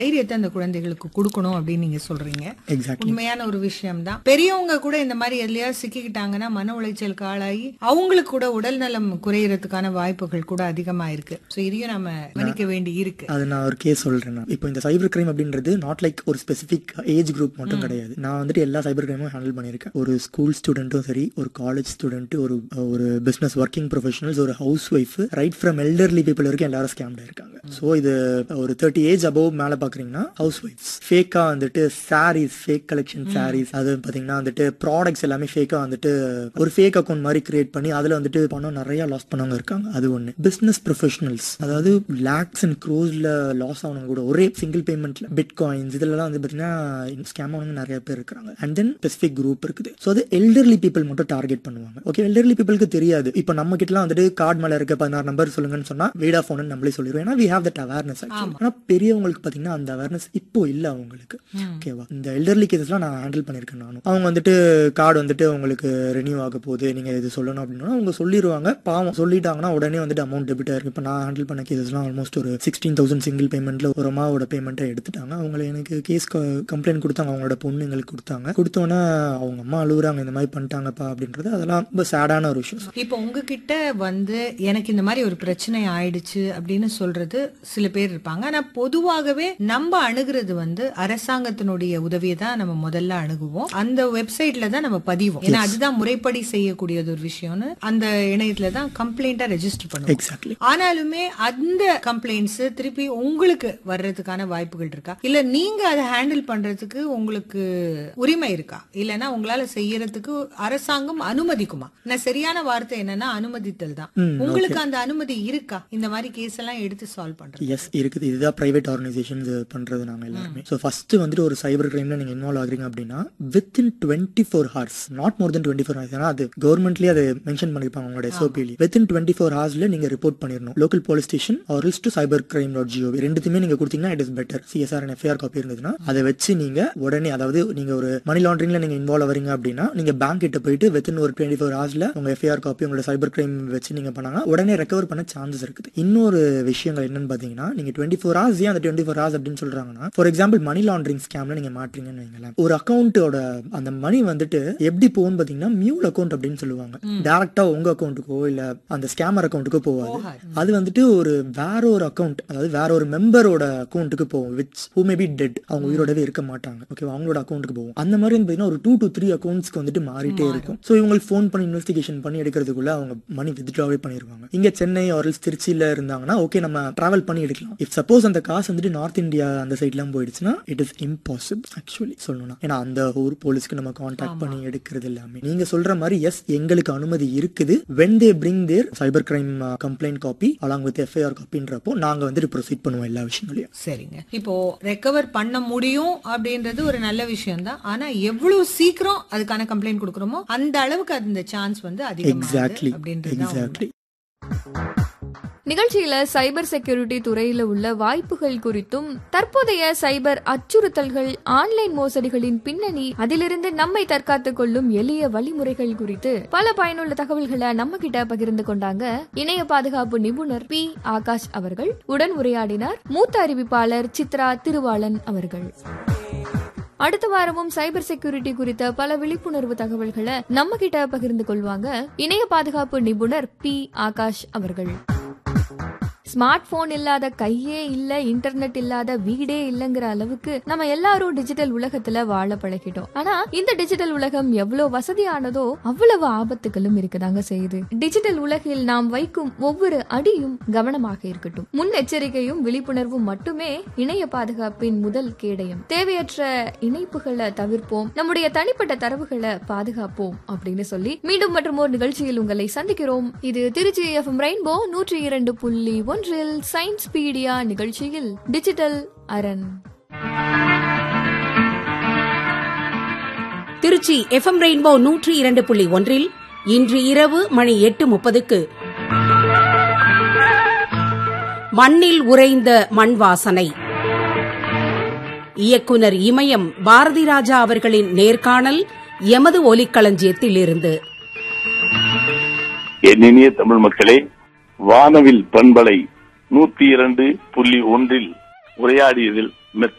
தைரியத்தை அந்த குழந்தைகளுக்கு கொடுக்கணும் அப்படின்னு நீங்க சொல்றீங்க எக்ஸாக்ட்லி உண்மையான ஒரு விஷயம் தான் பெரியவங்க கூட இந்த மாதிரி எதுலயாவது சிக்கிக்கிட்டாங்கன்னா மன உளைச்சலுக்கு ஆளாகி அவங்களுக்கு கூட உடல் நலம் குறையறதுக்கான வாய்ப்புகள் கூட அதிகமா இருக்கு சோ இதையும் நம்ம கவனிக்க வேண்டி இருக்கு அது நான் ஒரு கேஸ் சொல்றேன் நான். இப்போ இந்த சைபர் கிரைம் அப்படின்றது நாட் லைக் ஒரு ஸ்பெசிபிக் ஏஜ் குரூப் மட்டும் கிடையாது நான் வந்துட்டு எல்லா சைபர் கிரைமும் ஹேண்டில் பண்ணியிருக்கேன் ஒரு ஸ்கூல் ஸ்டூடெண்ட்டும் சரி ஒரு காலேஜ் ஸ்டூடெண்ட் ஒரு ஒரு பிசினஸ் ஒர்க்கிங் ப்ரொஃபஷனல்ஸ் ஒரு housewife right from elderly people வரைக்கும் எல்லாரும் ஸ்கேம்ல இருக்காங்க ஸோ இது ஒரு தேர்ட்டி ஏஜ் அபவ் மேல பாக்குறீங்கன்னா ஹவுஸ் ஒய்ஃப்ஸ் ஃபேக்கா வந்துட்டு சாரீஸ் ஃபேக் கலெக்ஷன் சாரீஸ் அது பாத்தீங்கன்னா வந்துட்டு ப்ராடக்ட்ஸ் எல்லாமே ஃபேக்கா வந்துட்டு ஒரு ஃபேக் அக்கௌண்ட் மாதிரி கிரியேட் பண்ணி அதுல வந்துட்டு பணம் நிறைய லாஸ் பண்ணவங்க இருக்காங்க அது ஒண்ணு பிசினஸ் ப்ரொஃபஷனல்ஸ் அதாவது லேக்ஸ் அண்ட் க்ரோஸ்ல லாஸ் ஆனவங்க கூட ஒரே சிங்கிள் பேமெண்ட்ல பிட் காயின்ஸ் இதெல்லாம் வந்து பாத்தீங்கன்னா ஸ்கேம் ஆனவங்க நிறைய பேர் இருக்காங்க அண்ட் தென் ஸ்பெசிபிக் குரூப் இருக்குது ஸோ அது எல்டர்லி பீப்புள் மட்டும் டார்கெட் பண்ணுவாங்க ஓகே எல்டர்லி பீப்புளுக்கு தெரியாது இப்போ நம்ம கிட்டலாம் வந்துட்டு கார்டு மேல இருக்க பதினாறு நம்பர் சொல்லுங்கன்னு சொன்னா வீடா ஃபோன் நம்மளே சொல்லிடுவோம் ஏன்னா வி ஹேவ் தட் அவேர்னஸ் ஆனா பெரியவங்களுக்கு பாத்தீங்கன்னா அந்த அவேர்னஸ் இப்போ இல்ல அவங்களுக்கு ஓகேவா இந்த எல்டர்லி கேசஸ்லாம் நான் ஹேண்டில் பண்ணிருக்கேன் நானும் அவங்க வந்துட்டு கார்டு வந்துட்டு உங்களுக்கு ரெனியூ ஆக போகுது நீங்க இது சொல்லணும் அப்படின்னா அவங்க சொல்லிடுவாங்க பாவம் சொல்லிட்டாங்கன்னா உடனே வந்துட்டு அமௌண்ட் டெபிட் ஆயிருக்கு இப்போ நான் ஹேண்டில் பண்ண கேசஸ்லாம் ஆல்மோஸ்ட் ஒரு சிக்ஸ்டீன் தௌசண்ட் சிங்கிள் பேமெண்ட்ல ஒரு அம்மாவோட பேமெண்ட்டை எடுத்துட்டாங்க அவங்களை எனக்கு கேஸ் கம்ப்ளைண்ட் கொடுத்தாங்க அவங்களோட பொண்ணு எங்களுக்கு கொடுத்தாங்க கொடுத்தோன்னே அவங்க அம்மா அழுகுறாங்க இந்த மாதிரி பண்ணிட்டாங்கப்பா அப்படின்றது அதெல்லாம் ரொம்ப சேடான ஒரு விஷயம் இப்போ உங்ககிட்ட வந்து எனக்கு இந்த மாதிரி ஒரு பிரச்சனை ஆயிடுச்சு அப்படின்னு சொல்றது சில பேர் இருப்பாங்க ஆனா பொதுவாகவே நம்ம அணுகிறது வந்து அரசாங்கத்தினுடைய உதவியை தான் நம்ம முதல்ல அணுகுவோம் அந்த வெப்சைட்ல தான் நம்ம பதிவோம் ஏன்னா அதுதான் முறைப்படி செய்யக்கூடியது ஒரு விஷயம்னு அந்த இணையத்துல தான் கம்ப்ளைண்டா ரெஜிஸ்டர் பண்ணுவோம் எக்ஸாக்ட்லி ஆனாலுமே அந்த கம்ப்ளைண்ட்ஸ் திருப்பி உங்களுக்கு வர்றதுக்கான வாய்ப்புகள் இருக்கா இல்ல நீங்க அதை ஹேண்டில் பண்றதுக்கு உங்களுக்கு உரிமை இருக்கா இல்லனா உங்களால செய்யறதுக்கு அரசாங்கம் அனுமதிக்குமா நான் சரியான வார்த்தை என்னன்னா அனுமதித்தல் தான் உங்களுக்கு அந்த அனுமதி இருக்கா இந்த மாதிரி கேஸ் எல்லாம் எடுத்து சால்வ் பண்றது எஸ் இருக்குது இதுதான் பிரைவேட் ஆர்கனைசேஷன்ஸ் பண்றது நாங்க எல்லாருமே ஸோ ஃபர்ஸ்ட் வந்துட்டு ஒரு சைபர் கிரைம்ல நீங்க இன்வால்வ் ஆகுறீங்க அப்படின்னா within twenty four hours not more than twenty four hours ஏன்னா அது கவர்மெண்ட்லயே அதை மென்ஷன் பண்ணிருப்பாங்க உங்களோட எஸ்ஓபிலி வித் இன் டுவெண்ட்டி ஃபோர் ஹவர்ஸ்ல நீங்க ரிப்போர்ட் பண்ணிடணும் local police station or to cyber crime dot GOV ரெண்டுத்துமே நீங்க கொடுத்தீங்கன்னா it is better CSR and FIR copy இருந்ததுன்னா அதை வச்சு நீங்க உடனே அதாவது நீங்க ஒரு மணி லாண்டரிங்ல நீங்க இன்வால்வ் ஆவறீங்க அப்படின்னா நீங்க பேங்க் கிட்ட போயிட்டு வித்தின் ஒரு டுவெண்ட்டி ஃபோர் ஹவர்ஸ்ல உங்க எஃப்ஐஆர் காப்பி உங்களோட சைபர் கிரைம் வச்சு நீங்க பண்ணாங்க உடனே ரெக்கவர் பண்ண சான்சஸ் இருக்குது இன்னொரு விஷயங்கள் என்னன்னு பாத்தீங்கன்னா நீங்க டுவெண்ட்டி ஃபோர் ஹவர்ஸ் ஏன் அந்த டுவெண்ட்டி ஃபோர் ஹவர்ஸ் அப்படின்னு சொல்றாங்கன்னா ஃபார் எக்ஸாம்பிள் மணி லாண்டரிங் ஸ்கேம்ல நீங்க மாட்டீங்கன்னு வைங்களேன் ஒரு அக்கௌண்ட்டோட அந்த மணி வந்துட்டு எப்படி போகும்னு பாத்தீங்கன்னா மியூல் அக்கௌண்ட் அப்படின்னு சொல்லுவாங்க டேரக்டா உங்க அக்கௌண்ட்டுக்கோ இல்ல அந்த ஸ்கேமர் அக்கௌண்ட்டுக்கோ போகாது அது வந்துட்டு ஒரு வேற ஒரு அக்கௌண்ட் அதாவது வேற ஒரு மெம்பரோட அக்கௌண்ட்டுக்கு போகும் which who may be dead அவங்க உயிரோடவே இருக்க மாட்டாங்க ஓகே அவங்களோட அக்கௌண்ட்டுக்கு போகும் அந்த மாதிரி வந்து பாத்தீங்கன்னா ஒரு டூ டு த்ரீ அக்கௌண்ட்ஸ்க்கு வந்துட்டு மாறிட்டே இருக்கும் ஸோ இவங்களுக்கு ஃபோன் பண்ணி இன்வெஸ்டிகேஷன் பண்ணி எடுக்கிறதுக்குள்ள அவங்க மணி வித்ட்ராவே பண்ணிருவாங்க இங்க சென்னை ஆர்எல்ஸ் திருச்சியில இருந்தாங்கன்னா ஓகே நம்ம டிராவல் பண்ணி எடுக்கலாம் இஃப் சப்போஸ் அந்த காசு வந்துட்டு நார்த் இந்தியா அந்த சைட்லாம் போயிடுச்சுன்னா இட் இஸ் இம்பாசிபிள் ஆக்சுவலி சொல்லணும்னா ஏன்னா அந்த ஊர் போலீஸ்க்கு நம்ம கான்டாக்ட் பண்ணி எடுக்கிறது எல்லாமே நீங்க சொல்ற மாதிரி எஸ் எங்களுக்கு அனுமதி இருக்குது when they bring their cyber crime complaint copy along with FIR காப்பின்றப்போ நாங்க வந்துட்டு ப்ரொசீட் பண்ணுவோம் எல்லா விஷயங்களையும் சரிங்க இப்போ ரெக்கவர் பண்ண முடியும் அப்படின்றது ஒரு நல்ல விஷயம் தான் ஆனா எவ்வளவு சீக்கிரம் அதுக்கான கம்ப்ளைண்ட் கொடுக்கறோமோ அந்த அளவுக்கு அந்த சான்ஸ் வந்து அதிகமாகுது எக்ஸாக்ட்லி அப்படின்றது தான் உண்மை. எக்ஸாக்ட்லி நிகழ்ச்சியில சைபர் செக்யூரிட்டி துறையில உள்ள வாய்ப்புகள் குறித்தும் தற்போதைய சைபர் அச்சுறுத்தல்கள் ஆன்லைன் மோசடிகளின் பின்னணி அதிலிருந்து நம்மை தற்காத்துக் கொள்ளும் எளிய வழிமுறைகள் குறித்து பல பயனுள்ள தகவல்களை நம்ம கிட்ட பகிர்ந்து கொண்டாங்க இணைய பாதுகாப்பு நிபுணர் பி ஆகாஷ் அவர்கள் உடன் உரையாடினார் மூத்த அறிவிப்பாளர் சித்ரா திருவாளன் அவர்கள் அடுத்த வாரமும் சைபர் செக்யூரிட்டி குறித்த பல விழிப்புணர்வு தகவல்களை நம்ம கிட்ட பகிர்ந்து கொள்வாங்க இணைய பாதுகாப்பு நிபுணர் பி ஆகாஷ் அவர்கள் ஸ்மார்ட் போன் இல்லாத கையே இல்ல இன்டர்நெட் இல்லாத வீடே இல்லங்கிற அளவுக்கு நம்ம எல்லாரும் டிஜிட்டல் உலகத்துல வாழ பழகிட்டோம் ஆனா இந்த டிஜிட்டல் உலகம் எவ்வளவு வசதியானதோ அவ்வளவு ஆபத்துகளும் இருக்குதாங்க செய்யுது டிஜிட்டல் உலகில் நாம் வைக்கும் ஒவ்வொரு அடியும் கவனமாக இருக்கட்டும் முன்னெச்சரிக்கையும் விழிப்புணர்வும் மட்டுமே இணைய பாதுகாப்பின் முதல் கேடயம் தேவையற்ற இணைப்புகளை தவிர்ப்போம் நம்முடைய தனிப்பட்ட தரவுகளை பாதுகாப்போம் அப்படின்னு சொல்லி மீண்டும் மற்றும் ஒரு நிகழ்ச்சியில் உங்களை சந்திக்கிறோம் இது திருச்சி எஃப்எம் ரெயின்போ நூற்றி இரண்டு புள்ளி ஒன்றில் சயின்ஸ் பீடியா நிகழ்ச்சியில் டிஜிட்டல் அரண் திருச்சி எஃப்எம் ரெயின்போ நூற்றி இரண்டு புள்ளி ஒன்றில் இன்று இரவு மணி எட்டு முப்பதுக்கு மண்ணில் உறைந்த மண் வாசனை இயக்குனர் இமயம் பாரதி ராஜா அவர்களின் நேர்காணல் எமது ஒலிக்களஞ்சியத்தில் இருந்து என் இனிய தமிழ் மக்களே வானவில் பண்பலை நூத்தி இரண்டு புள்ளி ஒன்றில் உரையாடியதில் மித்